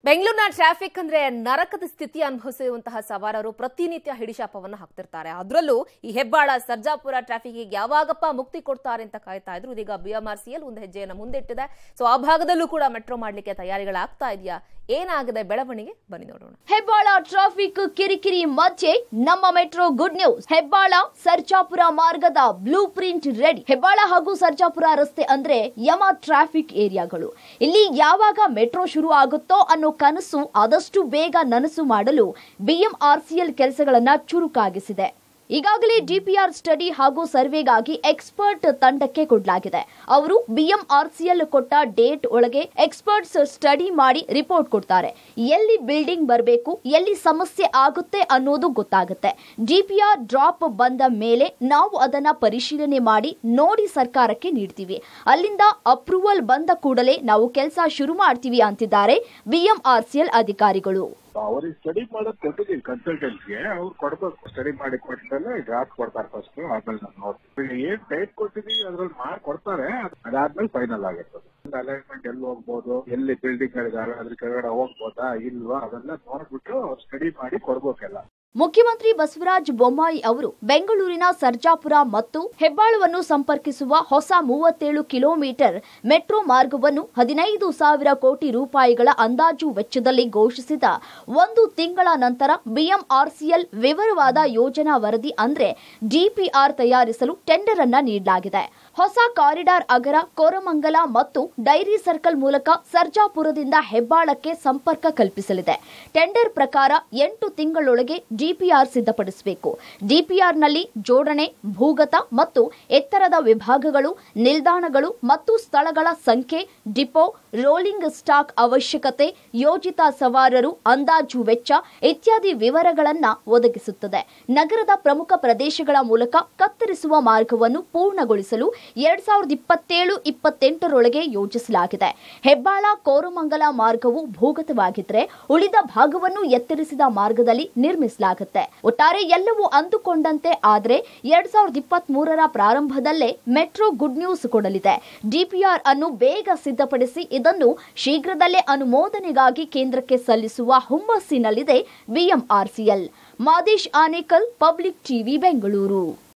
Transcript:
ಬೆಂಗಳೂರಿನ ಟ್ರಾಫಿಕ್ ಅಂದ್ರೆ ನರಕದ ಸ್ಥಿತಿ ಅನುಭವಿಸುವಂತಹ ಸವಾರರು ಪ್ರತಿನಿತ್ಯ ಹಿಡಿಶಾಪವನ್ನ ಹಾಕ್ತಿರ್ತಾರೆ ಅದರಲ್ಲೂ ಈ ಹೆಬ್ಬಾಳ ಸರ್ಜಾಪುರ ಟ್ರಾಫಿಕ್ಗೆ ಯಾವಾಗಪ್ಪ ಮುಕ್ತಿ ಕೊಡ್ತಾರೆ ಅಂತ ಕಾಯ್ತಾ ಇದ್ರು ಇದೀಗ ಬಿಎಂಆರ್ಸಿಎಲ್ ಒಂದು ಹೆಜ್ಜೆಯನ್ನು ಮುಂದಿಟ್ಟಿದೆ ಸೊ ಆ ಭಾಗದಲ್ಲೂ ಕೂಡ ಮೆಟ್ರೋ ಮಾಡ್ಲಿಕ್ಕೆ ತಯಾರಿಗಳಾಗ್ತಾ ಇದೆಯಾ ಏನಾಗಿದೆ ಬೆಳವಣಿಗೆ ಬನ್ನಿ ನೋಡೋಣ ಹೆಬ್ಬಾಳ ಟ್ರಾಫಿಕ್ ಕಿರಿಕಿರಿ ಮಧ್ಯೆ Namma metro good news Hebbal Sarjapur ಮಾರ್ಗದ ಬ್ಲೂ ಪ್ರಿಂಟ್ ರೆಡಿ ಹೆಬ್ಬಾಳ ಹಾಗೂ ಸರ್ಜಾಪುರ ರಸ್ತೆ ಅಂದ್ರೆ ಯಮ ಟ್ರಾಫಿಕ್ ಏರಿಯಾಗಳು ಇಲ್ಲಿ ಯಾವಾಗ ಮೆಟ್ರೋ ಶುರು ಆಗುತ್ತೋ ಅನ್ನೋ ಕನಸು ಆದಷ್ಟು ಬೇಗ ನನಸು ಮಾಡಲು ಬಿಎಂಆರ್ಸಿಎಲ್ ಕೆಲಸಗಳನ್ನ ಚುರುಕಾಗಿಸಿದೆ ಈಗಾಗಲೇ ಡಿಪಿಆರ್ ಸ್ಟಡಿ ಹಾಗೂ ಸರ್ವೆಗಾಗಿ ಎಕ್ಸ್ಪರ್ಟ್ ತಂಡಕ್ಕೆ ಕೊಡಲಾಗಿದೆ ಅವರು ಬಿಎಂಆರ್ಸಿಎಲ್ ಕೊಟ್ಟ ಡೇಟ್ ಒಳಗೆ ಎಕ್ಸ್ಪರ್ಟ್ಸ್ ಸ್ಟಡಿ ಮಾಡಿ ರಿಪೋರ್ಟ್ ಕೊಡ್ತಾರೆ ಎಲ್ಲಿ ಬಿಲ್ಡಿಂಗ್ ಬರಬೇಕು ಎಲ್ಲಿ ಸಮಸ್ಯೆ ಆಗುತ್ತೆ ಅನ್ನೋದು ಗೊತ್ತಾಗುತ್ತೆ ಡಿಪಿಆರ್ ಡ್ರಾಪ್ ಬಂದ ಮೇಲೆ ನಾವು ಅದನ್ನ ಪರಿಶೀಲನೆ ಮಾಡಿ ನೋಡಿ ಸರ್ಕಾರಕ್ಕೆ ನೀಡ್ತೀವಿ ಅಲ್ಲಿಂದ ಅಪ್ರೂವಲ್ ಬಂದ ಕೂಡಲೇ ನಾವು ಕೆಲಸ ಶುರು ಮಾಡ್ತೀವಿ ಅಂತಿದ್ದಾರೆ ಬಿಎಂಆರ್ಸಿಎಲ್ ಅಧಿಕಾರಿಗಳು ಅವ್ರಿಗೆ ಸ್ಟಡಿ ಮಾಡೋದು ಕೊಟ್ಟಿದ್ದೀವಿ ಕನ್ಸಲ್ಟೆಂಟ್ಗೆ ಅವ್ರು ಕೊಡ್ಬೇಕು ಸ್ಟಡಿ ಮಾಡಿ ಕೊಟ್ಟಮೇಲೆ ಡ್ರಾಫ್ಟ್ ಕೊಡ್ತಾರೆ ಫಸ್ಟ್ ಆಮೇಲೆ ನಾವು ನೋಡ್ತೀವಿ ಏನ್ ಟೈಪ್ ಕೊಟ್ಟಿದೀವಿ ಅದ್ರಲ್ಲಿ ಮಾರ್ಕ್ ಕೊಡ್ತಾರೆ ಅದಾದ್ಮೇಲೆ ಫೈನಲ್ ಆಗುತ್ತೆ ಅಲೈನ್ಮೆಂಟ್ ಎಲ್ಲಿ ಹೋಗ್ಬೋದು ಎಲ್ಲಿ ಬಿಲ್ಡಿಂಗ್ ಗಳಿದಾವೆ ಅದ್ರ ಕೆಳಗಡೆ ಹೋಗ್ಬೋದಾ ಇಲ್ವಾ ಅದೆಲ್ಲ ನೋಡ್ಬಿಟ್ಟು ಅವ್ರು ಸ್ಟಡಿ ಮಾಡಿ ಕೊಡ್ಬೇಕೆಲ್ಲ ಮುಖ್ಯಮಂತ್ರಿ ಬಸವರಾಜ ಬೊಮ್ಮಾಯಿ ಅವರು ಬೆಂಗಳೂರಿನ ಸರ್ಜಾಪುರ ಮತ್ತು ಹೆಬ್ಬಾಳವನ್ನು ಸಂಪರ್ಕಿಸುವ ಹೊಸ ಮೂವತ್ತೇಳು ಕಿಲೋಮೀಟರ್ ಮೆಟ್ರೋ ಮಾರ್ಗವನ್ನು ಹದಿನೈದು ಸಾವಿರ ಕೋಟಿ ರೂಪಾಯಿಗಳ ಅಂದಾಜು ವೆಚ್ಚದಲ್ಲಿ ಘೋಷಿಸಿದ ಒಂದು ತಿಂಗಳ ನಂತರ ಬಿಎಂಆರ್ಸಿಎಲ್ ವಿವರವಾದ ಯೋಜನಾ ವರದಿ ಅಂದ್ರೆ ಡಿಪಿಆರ್ ತಯಾರಿಸಲು ಟೆಂಡರ್ ಅನ್ನ ನೀಡಲಾಗಿದೆ ಹೊಸ ಕಾರಿಡಾರ್ ಅಗರ ಕೋರಮಂಗಲ ಮತ್ತು ಡೈರಿ ಸರ್ಕಲ್ ಮೂಲಕ ಸರ್ಜಾಪುರದಿಂದ ಹೆಬ್ಬಾಳಕ್ಕೆ ಸಂಪರ್ಕ ಕಲ್ಪಿಸಲಿದೆ ಟೆಂಡರ್ ಪ್ರಕಾರ ಎಂಟು ತಿಂಗಳೊಳಗೆ ಡಿಪಿಆರ್ ಸಿದ್ಧಪಡಿಸಬೇಕು ಡಿಪಿಆರ್ನಲ್ಲಿ ಜೋಡಣೆ ಭೂಗತ ಮತ್ತು ಎತ್ತರದ ವಿಭಾಗಗಳು ನಿಲ್ದಾಣಗಳು ಮತ್ತು ಸ್ಥಳಗಳ ಸಂಖ್ಯೆ ಡಿಪೋ ರೋಲಿಂಗ್ ಸ್ಟಾಕ್ ಅವಶ್ಯಕತೆ ಯೋಜಿತ ಸವಾರರು ಅಂದಾಜು ವೆಚ್ಚ ಇತ್ಯಾದಿ ವಿವರಗಳನ್ನ ಒದಗಿಸುತ್ತದೆ ನಗರದ ಪ್ರಮುಖ ಪ್ರದೇಶಗಳ ಮೂಲಕ ಕತ್ತರಿಸುವ ಮಾರ್ಗವನ್ನು ಪೂರ್ಣಗೊಳಿಸಲು ಎರಡ್ ಸಾವಿರದ ಇಪ್ಪತ್ತೇಳು ಇಪ್ಪತ್ತೆಂಟರೊಳಗೆ ಯೋಜಿಸಲಾಗಿದೆ ಹೆಬ್ಬಾಳ ಕೋರಮಂಗಲ ಮಾರ್ಗವು ಭೂಗತವಾಗಿದ್ರೆ ಉಳಿದ ಭಾಗವನ್ನು ಎತ್ತರಿಸಿದ ಮಾರ್ಗದಲ್ಲಿ ನಿರ್ಮಿಸಲಾಗುತ್ತೆ ಒಟ್ಟಾರೆ ಎಲ್ಲವೂ ಅಂದುಕೊಂಡಂತೆ ಆದ್ರೆ ಎರಡ್ ಸಾವಿರದ ಇಪ್ಪತ್ತ್ ಮೂರರ ಪ್ರಾರಂಭದಲ್ಲೇ ಮೆಟ್ರೋ ಗುಡ್ ನ್ಯೂಸ್ ಕೊಡಲಿದೆ ಡಿಪಿಆರ್ ಅನ್ನು ಬೇಗ ಸಿದ್ಧಪಡಿಸಿ ಇದನ್ನು ಶೀಘ್ರದಲ್ಲೇ ಅನುಮೋದನೆಗಾಗಿ ಕೇಂದ್ರಕ್ಕೆ ಸಲ್ಲಿಸುವ ಹುಮ್ಮಸ್ಸಿನಲ್ಲಿದೆ BMRCL Madesh Anekal public TV Bengaluru